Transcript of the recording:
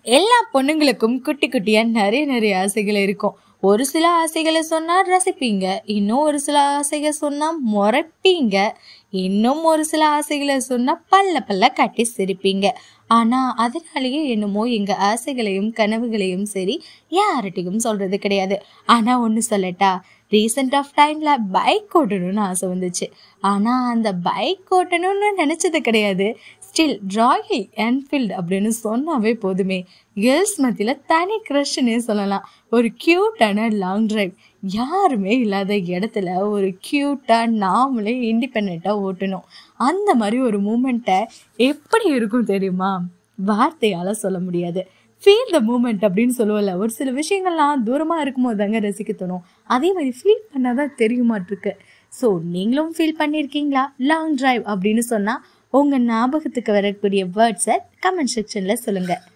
எல்லா பொண்ணுங்களுக்கும் குட்டி குட்டியா நிறைய நிறைய ஆசைகள் இருக்கும் ஒரு சில ஆசைகளை சொன்னா ரசிப்பீங்க இன்னும் ஒரு சில ஆசைகள் சொன்னா முறைப்பீங்க இன்னும் ஒரு சில ஆசைகளை சொன்னா பல்ல பல்ல கட்டி சிரிப்பீங்க ஆனா அதனாலேயே என்னமோ எங்க ஆசைகளையும் கனவுகளையும் சரி யார்கிட்டையும் சொல்றது கிடையாது ஆனா ஒன்று சொல்லட்டா ரீசெண்ட் ஆஃப் டைம்ல பைக் ஓட்டணும்னு ஆசை வந்துச்சு ஆனா அந்த பைக் ஓட்டணும்னு நினைச்சது கிடையாது ஸ்டில் ராயல் என்ஃபீல்டு அப்படின்னு சொன்னாவே போதுமே கேர்ள்ஸ் மத்தியில் தனி க்ரஷ்னே சொல்லலாம் ஒரு க்யூட்டான லாங் டிரைவ் யாருமே இல்லாத இடத்துல ஒரு க்யூட்டாக நாமளே இண்டிபெண்ட்டாக ஓட்டணும் அந்த மாதிரி ஒரு மூமெண்ட்டை எப்படி இருக்கும் தெரியுமா வார்த்தையால் சொல்ல முடியாது ஃபீல் த மூமெண்ட் அப்படின்னு சொல்லுவோம்ல ஒரு சில விஷயங்கள்லாம் தூரமாக இருக்கும்போது தாங்க ரசிக்க தோணும் அதே மாதிரி ஃபீல் பண்ணால் தான் தெரியுமாட்டிருக்கு ஸோ நீங்களும் ஃபீல் பண்ணியிருக்கீங்களா லாங் டிரைவ் அப்படின்னு சொன்னால் உங்கள் ஞாபகத்துக்கு வரக்கூடிய வேர்ட்ஸை கமெண்ட் செக்ஷனில் சொல்லுங்கள்